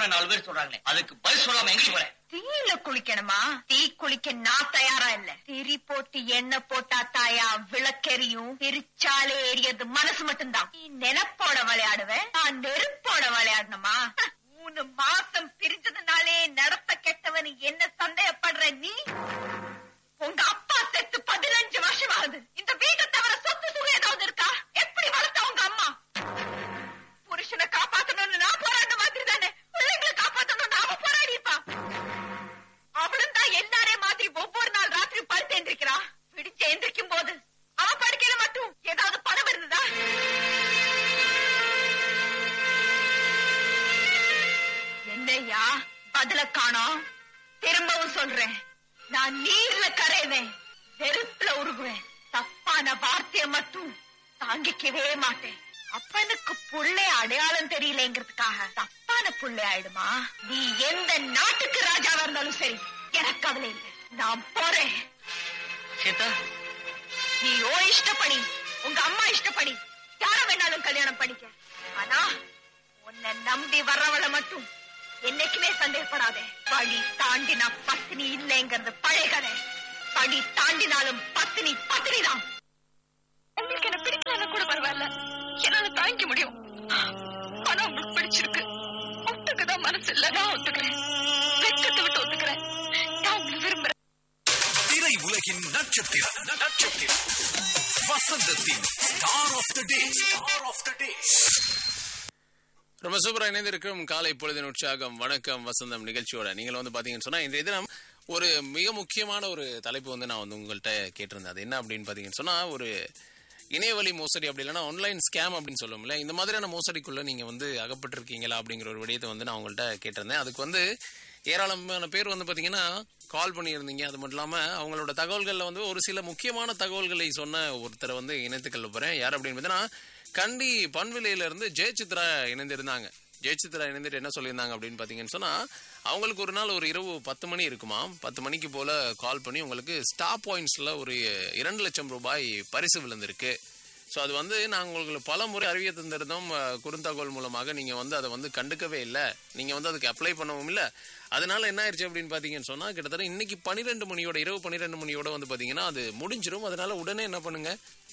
நாலு பேர் சொல்றாங்களே அதுக்கு பதில் சொல்லாம எங்க போறேன் தீயில குளிக்கணுமா தீ குளிக்க நான் தயாரா இல்ல திரி போட்டு எண்ணெய் போட்டா தாயா விளக்கெரியும் பிரிச்சாலே எரியது மனசு மட்டும்தான் நீ நெனப்போட விளையாடுவேன் நான் நெருப்போட விளையாடணுமா மூணு மாசம் பிரிஞ்சதுனாலே நடத்த கெட்டவன் என்ன சந்தேகப்படுற நீ உங்க அப்பா செத்து பதினஞ்சு வருஷம் ஆகுது இந்த வீட்டை தவிர சொத்து சுகம் ஏதாவது இருக்கா எப்படி வளர்த்த உங்க அம்மா புருஷனை காப்பாத்தணும்னு நான் போராடின மாதிரி தானே பிள்ளைங்களை காப்பாத்தணும்னு நாம போராடிப்பா அவளும் தான் எல்லாரே மாதிரி ஒவ்வொரு நாள் ராத்திரி படுத்து எந்திரிக்கிறா பிடிச்சு எந்திரிக்கும் போது அவ படுக்கையில மட்டும் ஏதாவது பணம் இருந்ததா என்னையா பதில காணோம் திரும்பவும் சொல்றேன் நான் நீர்ல கரைவேன் நெருப்புல உருகுவேன் தப்பான வார்த்தைய மட்டும் தாங்கிக்கவே மாட்டேன் அப்பனுக்கு புள்ளை அடையாளம் தெரியலங்கிறதுக்காக தப்பான புள்ளை ஆயிடுமா நீ எந்த நாட்டுக்கு ராஜாவா இருந்தாலும் சரி எனக்கு கவலை இல்லை நான் போறேன் சீதா நீ ஓ இஷ்டப்படி உங்க அம்மா இஷ்டப்படி யார வேணாலும் கல்யாணம் பண்ணிக்க ஆனா உன்னை நம்பி வர்றவளை மட்டும் என்னைக்குமே சந்தேகப்படாதே படி தாண்டினா பத்தினி இல்லைங்கிறது பழைய கதை படி தாண்டினாலும் பத்தினி பத்தினி தான் உங்களுக்கு என்ன பிடிக்கலன்னா கூட பரவாயில்ல என்னால தாங்கிக்க முடியும் ஆனா உங்களுக்கு பிடிச்சிருக்கு ஒத்துக்கதான் மனசு இல்ல நான் ஒத்துக்கிறேன் வெக்கத்தை விட்டு ஒத்துக்கிறேன் நான் உங்களை விரும்புறேன் திரை உலகின் நட்சத்திரம் நட்சத்திரம் வசந்தத்தின் star of the day star of the day ரொம்ப சூப்பரா இணைந்திருக்கும் காலை பொழுதின் உற்சாகம் வணக்கம் வசந்தம் நிகழ்ச்சியோட நீங்கள் வந்து பாத்தீங்கன்னு சொன்னா இன்றைய தினம் ஒரு மிக முக்கியமான ஒரு தலைப்பு வந்து நான் வந்து உங்கள்கிட்ட கேட்டிருந்தேன் அது என்ன அப்படின்னு பாத்தீங்கன்னு சொன்னா ஒரு இணையவழி மோசடி அப்படி இல்லைன்னா ஆன்லைன் ஸ்கேம் அப்படின்னு சொல்லுவோம்ல இந்த மாதிரியான மோசடிக்குள்ள நீங்க வந்து அகப்பட்டிருக்கீங்களா அப்படிங்கிற ஒரு விடயத்தை வந்து நான் உங்கள்கிட்ட கேட்டிருந்தேன் அதுக்கு வந்து ஏராளமான பேர் வந்து பாத்தீங்கன்னா கால் பண்ணியிருந்தீங்க அது மட்டும் இல்லாம அவங்களோட தகவல்கள்ல வந்து ஒரு சில முக்கியமான தகவல்களை சொன்ன ஒருத்தரை வந்து இணைத்துக்கொள்ள போறேன் யார் அப்படின்னு பார்த்தீங்கன்னா கண்டி பன்விலையில இருந்து ஜெயசித்ரா இணைந்திருந்தாங்க ஜெயசித்ரா இணைந்துட்டு என்ன சொல்லியிருந்தாங்க அப்படின்னு பாத்தீங்கன்னு சொன்னா அவங்களுக்கு ஒரு நாள் ஒரு இரவு பத்து மணி இருக்குமா பத்து மணிக்கு போல கால் பண்ணி உங்களுக்கு ஸ்டார் பாயிண்ட்ஸ்ல ஒரு இரண்டு லட்சம் ரூபாய் பரிசு விழுந்திருக்கு ஸோ அது வந்து நாங்கள் உங்களுக்கு பல முறை அறிவிய தந்திருந்தோம் அஹ், குறுந்தகவல் மூலமாக நீங்கள் வந்து அதை வந்து கண்டுக்கவே இல்லை நீங்கள் வந்து அதுக்கு அப்ளை பண்ணவும் இல்லை அதனால என்ன ஆயிடுச்சு அப்படின்னு பார்த்தீங்கன்னு சொன்னால் கிட்டத்தட்ட இன்னைக்கு பன்னிரெண்டு மணியோட இரவு பன்னிரெண்டு மணியோட வந்து பார்த்தீங்கன்னா அது முடிஞ்சிரும் அதனால உடனே என்ன பண்ணுங்க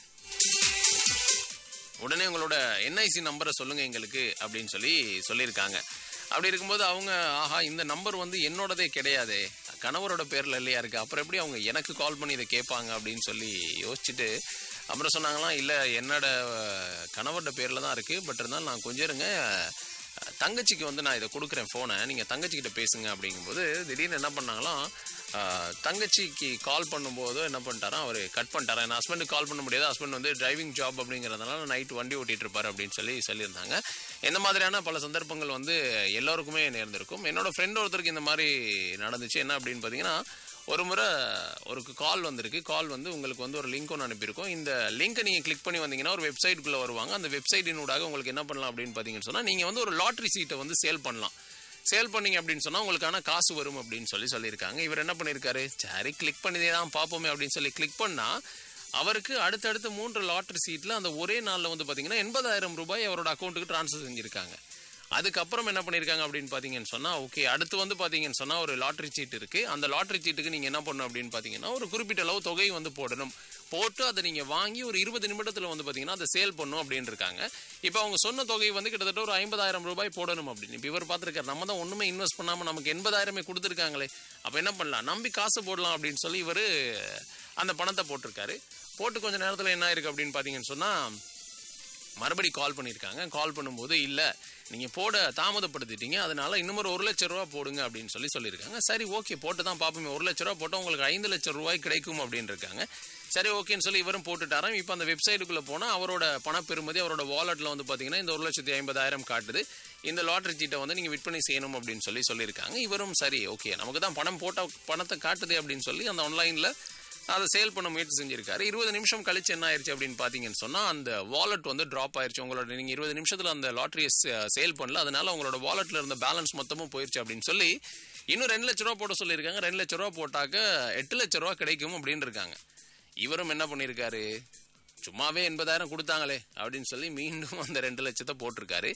உடனே உங்களோட என்ஐசி நம்பரை சொல்லுங்க எங்களுக்கு அப்படின்னு சொல்லி சொல்லியிருக்காங்க அப்படி இருக்கும்போது அவங்க ஆஹா இந்த நம்பர் வந்து என்னோடதே கிடையாதே கணவரோட பேர்ல இல்லையா இருக்கு அப்புறம் எப்படி அவங்க எனக்கு கால் பண்ணி இதை கேட்பாங்க அப்படின்னு சொல்லி யோசிச்சுட்டு அப்புறம் சொன்னாங்களாம் இல்லை என்னோட அஹ், கணவரோட பேர்ல தான் இருக்கு பட் இருந்தாலும் நான் கொஞ்சம் இருங்க அஹ், தங்கச்சிக்கு வந்து நான் இதை கொடுக்குறேன் ஃபோனை நீங்கள் தங்கச்சிக்கிட்ட பேசுங்க அப்படிங்கும்போது திடீர்னு என்ன பண்ணாங்களாம் ஆஹ், தங்கச்சிக்கு கால் பண்ணும்போது என்ன பண்ணிட்டாராம் அவர் கட் பண்ணிட்டாரா என் ஹஸ்பண்டுக்கு கால் பண்ண முடியாது ஹஸ்பண்ட் வந்து டிரைவிங் ஜாப் அப்படிங்கிறதுனால நைட் வண்டி ஓட்டிட்டு இருப்பாரு அப்படின்னு சொல்லி சொல்லியிருந்தாங்க இந்த மாதிரியான பல சந்தர்ப்பங்கள் வந்து எல்லாருக்குமே நேர்ந்திருக்கும் என்னோட ஃப்ரெண்ட் ஒருத்தருக்கு இந்த மாதிரி நடந்துச்சு என்ன அப்படின்னு பார்த்தீங்கன்னா ஒரு முறை ஒரு கால் வந்திருக்கு கால் வந்து உங்களுக்கு வந்து ஒரு லிங்க் ஒன்று அனுப்பியிருக்கோம் இந்த லிங்கை நீங்கள் கிளிக் பண்ணி வந்தீங்கன்னா ஒரு வெப்சைட்டுக்குள்ளே வருவாங்க அந்த வெப்சைட்டினூடாக உங்களுக்கு என்ன பண்ணலாம் அப்படின்னு பார்த்தீங்கன்னு சொன்னால் நீங்கள் வந்து ஒரு லாட்ரி சீட்டை வந்து சேல் பண்ணலாம் சேல் பண்ணீங்க அப்படின்னு சொன்னால் உங்களுக்கான காசு வரும் அப்படின்னு சொல்லி சொல்லியிருக்காங்க இவர் என்ன பண்ணியிருக்காரு சரி கிளிக் பண்ணி தான் பார்ப்போமே அப்படின்னு சொல்லி கிளிக் பண்ணால் அவருக்கு அடுத்தடுத்து மூன்று லாட்ரி சீட்டில் அந்த ஒரே நாளில் வந்து பார்த்தீங்கன்னா எண்பதாயிரம் ரூபாய் அவரோட அக்கௌண்ட்டுக்கு ட்ரான்ஸ்ஃபர் செஞ்சுருக்காங்க அதுக்கப்புறம் என்ன பண்ணியிருக்காங்க அப்படின்னு பார்த்தீங்கன்னு சொன்னால் ஓகே அடுத்து வந்து பார்த்தீங்கன்னு சொன்னால் ஒரு லாட்ரி சீட் இருக்குது அந்த லாட்ரி சீட்டுக்கு நீங்கள் என்ன பண்ணணும் அப்படின்னு பார்த்தீங்கன்னா ஒரு குறிப்பிட்ட அளவு தொகை வந்து போடணும் போட்டு அதை நீங்கள் வாங்கி ஒரு இருபது நிமிடத்தில் வந்து பார்த்தீங்கன்னா அதை சேல் பண்ணும் அப்படின்னு இருக்காங்க இப்போ அவங்க சொன்ன தொகை வந்து கிட்டத்தட்ட ஒரு ஐம்பதாயிரம் ரூபாய் போடணும் அப்படின்னு இப்போ இவர் பார்த்துருக்காரு நம்ம தான் ஒன்றுமே இன்வெஸ்ட் பண்ணாமல் நமக்கு எண்பதாயிரமே கொடுத்துருக்காங்களே அப்போ என்ன பண்ணலாம் நம்பி காசு போடலாம் அப்படின்னு சொல்லி இவர் அந்த பணத்தை போட்டிருக்காரு போட்டு கொஞ்ச நேரத்தில் என்ன ஆயிருக்கு அப்படின்னு பார்த்தீங்கன்னு சொன்னால் மறுபடி கால் பண்ணியிருக்காங்க கால் பண்ணும்போது இல்லை நீங்கள் போட தாமதப்படுத்திட்டீங்க அதனால இன்னும் ஒரு ஒரு லட்ச ரூபா போடுங்க அப்படின்னு சொல்லி சொல்லியிருக்காங்க சரி ஓகே போட்டு தான் பார்ப்போமே ஒரு லட்ச ரூபா போட்டால் உங்களுக்கு ஐந்து லட்சம் ரூபாய் கிடைக்கும் அப்படின்னு இருக்காங்க சரி ஓகேன்னு சொல்லி இவரும் போட்டுட்டாராம் இப்போ அந்த வெப்சைட்டுக்குள்ளே போனால் அவரோட பணப்பெருமதி அவரோட வாலெட்டில் வந்து பார்த்தீங்கன்னா இந்த ஒரு லட்சத்தி ஐம்பதாயிரம் காட்டுது இந்த லாட்ரி சீட்டை வந்து நீங்கள் விற்பனை செய்யணும் அப்படின்னு சொல்லி சொல்லியிருக்காங்க இவரும் சரி ஓகே நமக்கு தான் பணம் போட்ட பணத்தை காட்டுது அப்படின்னு சொல்லி அந்த ஆன்லைனில் அதை சேல் பண்ண முயற்சி செஞ்சிருக்காரு இருபது நிமிஷம் கழிச்சு என்ன ஆயிருச்சு அப்படின்னு பார்த்தீங்கன்னு சொன்னால் அந்த வாலெட் வந்து ட்ராப் ஆயிருச்சு உங்களோட நீங்கள் இருபது நிமிஷத்தில் அந்த லாட்ரியை சேல் பண்ணல அதனால உங்களோட வாலெட்டில் இருந்த பேலன்ஸ் மொத்தமும் போயிருச்சு அப்படின்னு சொல்லி இன்னும் ரெண்டு லட்ச ரூபா போட சொல்லியிருக்காங்க ரெண்டு லட்ச ரூபா போட்டாக்க எட்டு லட்ச ரூபா கிடைக்கும் அப்படின்னு இருக்காங்க இவரும் என்ன பண்ணியிருக்காரு சும்மாவே எண்பதாயிரம் கொடுத்தாங்களே அப்படின்னு சொல்லி மீண்டும் அந்த ரெண்டு லட்சத்தை போட்டிருக்காரு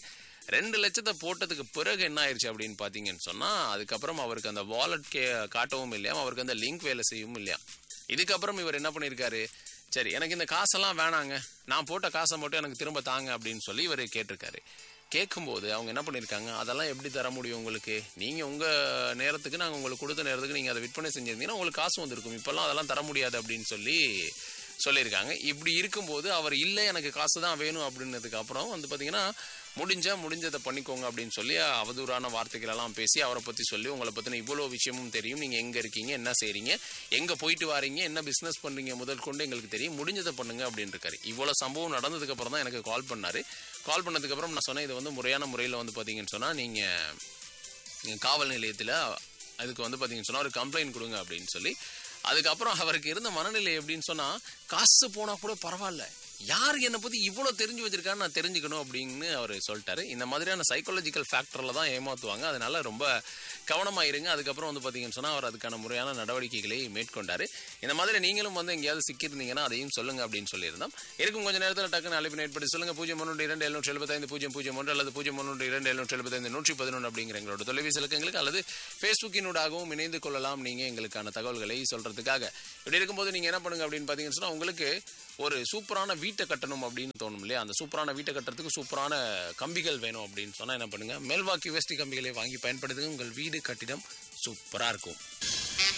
ரெண்டு லட்சத்தை போட்டதுக்கு பிறகு என்ன ஆயிடுச்சு அப்படின்னு பார்த்தீங்கன்னு சொன்னா அதுக்கப்புறம் அவருக்கு அந்த வாலெட் கே காட்டவும் இல்லையாம் அவருக்கு அந்த லிங்க் வேலை செய்யவும் இல்லையா இதுக்கப்புறம் இவர் என்ன பண்ணியிருக்காரு சரி எனக்கு இந்த காசெல்லாம் வேணாங்க நான் போட்ட காசை மட்டும் எனக்கு திரும்ப தாங்க அப்படின்னு சொல்லி இவர் கேட்டிருக்காரு கேட்கும்போது அவங்க என்ன பண்ணியிருக்காங்க அதெல்லாம் எப்படி தர முடியும் உங்களுக்கு நீங்கள் உங்கள் நேரத்துக்கு நாங்கள் உங்களுக்கு கொடுத்த நேரத்துக்கு நீங்கள் அதை விற்பனை செஞ்சிருந்தீங்கன்னா உங்களுக்கு காசு வந்திருக்கும் இப்போல்லாம் அதெல்லாம் தர முடியாது அப்படின்னு சொல்லி சொல்லியிருக்காங்க இப்படி இருக்கும்போது அவர் இல்லை எனக்கு காசு தான் வேணும் அப்படின்னதுக்கு அப்புறம் வந்து பார்த்தீங்கன்னா முடிஞ்சா முடிஞ்சதை பண்ணிக்கோங்க அப்படின்னு சொல்லி அவதூறான வார்த்தைகள் எல்லாம் பேசி அவரை பற்றி சொல்லி உங்களை பற்றின இவ்வளோ விஷயமும் தெரியும் நீங்கள் எங்கே இருக்கீங்க என்ன செய்றீங்க எங்கே போயிட்டு வாரீங்க என்ன பிஸ்னஸ் பண்ணுறீங்க முதல் கொண்டு எங்களுக்கு தெரியும் முடிஞ்சதை பண்ணுங்க அப்படின்னு இருக்காரு இவ்வளோ சம்பவம் நடந்ததுக்கு அப்புறம் தான் எனக்கு கால் பண்ணாரு கால் பண்ணதுக்கு அப்புறம் நான் சொன்னேன் இது வந்து முறையான முறையில் வந்து பார்த்தீங்கன்னு சொன்னால் நீங்கள் நீங்கள் காவல் நிலையத்தில் அதுக்கு வந்து பார்த்தீங்கன்னு சொன்னால் ஒரு கம்ப்ளைண்ட் கொடுங்க அப்படின்னு சொல்லி அதுக்கப்புறம் அவருக்கு இருந்த மனநிலை எப்படின்னு சொன்னால் காசு போனால் கூட பரவாயில்ல யார் என்னை பற்றி இவ்வளோ தெரிஞ்சு வச்சிருக்கான்னு நான் தெரிஞ்சுக்கணும் அப்படின்னு அவர் சொல்லிட்டாரு இந்த மாதிரியான சைக்காலஜிக்கல் ஃபேக்டரில் தான் ஏமாற்றுவாங்க அதனால ரொம்ப கவனமாக இருங்க அதுக்கப்புறம் வந்து பார்த்தீங்கன்னு சொன்னால் அவர் அதுக்கான முறையான நடவடிக்கைகளை மேற்கொண்டார் இந்த மாதிரி நீங்களும் வந்து எங்கேயாவது சிக்கியிருந்தீங்கன்னா அதையும் சொல்லுங்க அப்படின்னு சொல்லியிருந்தோம் இருக்கும் கொஞ்சம் நேரத்தில் டக்குன்னு அழைப்பு ஏற்படுத்தி சொல்லுங்க பூஜ்ஜியம் ஒன்று இரண்டு எழுநூற்றி எழுபத்தைந்து பூஜ்ஜியம் பூஜ்ஜியம் ஒன்று அல்லது பூஜ்ஜியம் ஒன்று இரண்டு எழுநூற்றி எழுபத்தைந்து நூற்றி பதினொன்று அப்படிங்கிற எங்களோட தொலைபேசி இலக்கங்களுக்கு அல்லது ஃபேஸ்புக்கினூடாகவும் இணைந்து கொள்ளலாம் நீங்கள் எங்களுக்கான தகவல்களை சொல்கிறதுக்காக இப்படி இருக்கும்போது நீங்கள் என்ன பண்ணுங்க அப்படின்னு பார்த்தீங்கன்னு சொன்னால் உங்களுக்கு ஒரு சூப்பரான வீட்டை கட்டணும் அப்படின்னு தோணும் இல்லையா அந்த சூப்பரான வீட்டை கட்டுறதுக்கு சூப்பரான கம்பிகள் வேணும் அப்படின்னு சொன்னால் என்ன பண்ணுங்க மேல்வாக்கி வேஸ்டி கம்பிகளை வாங்கி பயன்படுத்துங்க உங்கள் வீடு கட்டிடம் சூப்பராக இருக்கும்